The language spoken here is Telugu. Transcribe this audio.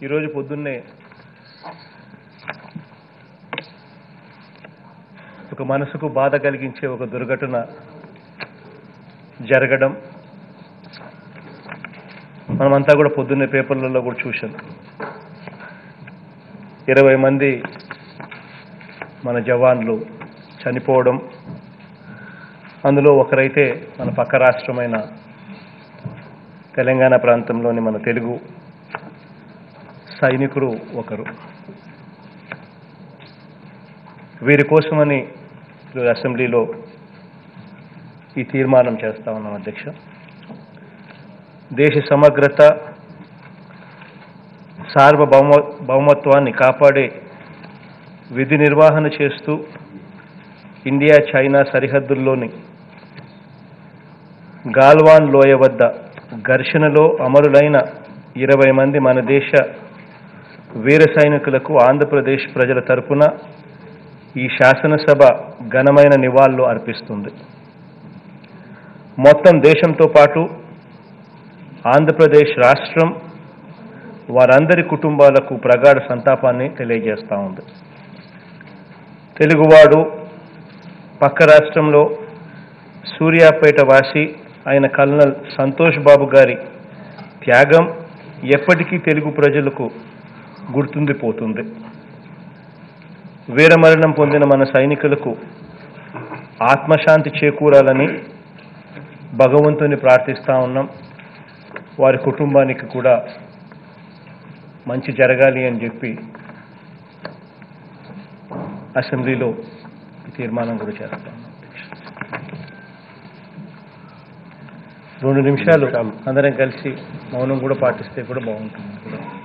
ఈరోజు పొద్దున్నే ఒక మనసుకు బాధ కలిగించే ఒక దుర్ఘటన జరగడం మనమంతా కూడా పొద్దున్నే పేపర్లలో కూడా చూసాం ఇరవై మంది మన జవాన్లు చనిపోవడం అందులో ఒకరైతే మన పక్క రాష్ట్రమైన తెలంగాణ ప్రాంతంలోని మన తెలుగు సైనికుడు ఒకరు వీరి కోసమని ఈరోజు అసెంబ్లీలో ఈ తీర్మానం చేస్తా ఉన్నాం అధ్యక్ష దేశ సమగ్రత సార్వభౌమ భౌమత్వాన్ని కాపాడే విధి నిర్వహణ చేస్తూ ఇండియా చైనా సరిహద్దుల్లోని గాల్వాన్ లోయ వద్ద ఘర్షణలో అమరులైన ఇరవై మంది మన దేశ వీర సైనికులకు ఆంధ్రప్రదేశ్ ప్రజల తరపున ఈ శాసనసభ ఘనమైన నివాళులు అర్పిస్తుంది మొత్తం దేశంతో పాటు ఆంధ్రప్రదేశ్ రాష్ట్రం వారందరి కుటుంబాలకు ప్రగాఢ సంతాపాన్ని తెలియజేస్తూ ఉంది తెలుగువాడు పక్క రాష్ట్రంలో సూర్యాపేట వాసి అయిన కల్నల్ సంతోష్ బాబు గారి త్యాగం ఎప్పటికీ తెలుగు ప్రజలకు గుర్తుండిపోతుంది వీరమరణం పొందిన మన సైనికులకు ఆత్మశాంతి చేకూరాలని భగవంతుని ప్రార్థిస్తూ ఉన్నాం వారి కుటుంబానికి కూడా మంచి జరగాలి అని చెప్పి అసెంబ్లీలో ఈ తీర్మానం కూడా చేస్తాం రెండు నిమిషాలు అందరం కలిసి మౌనం కూడా పాటిస్తే కూడా బాగుంటుంది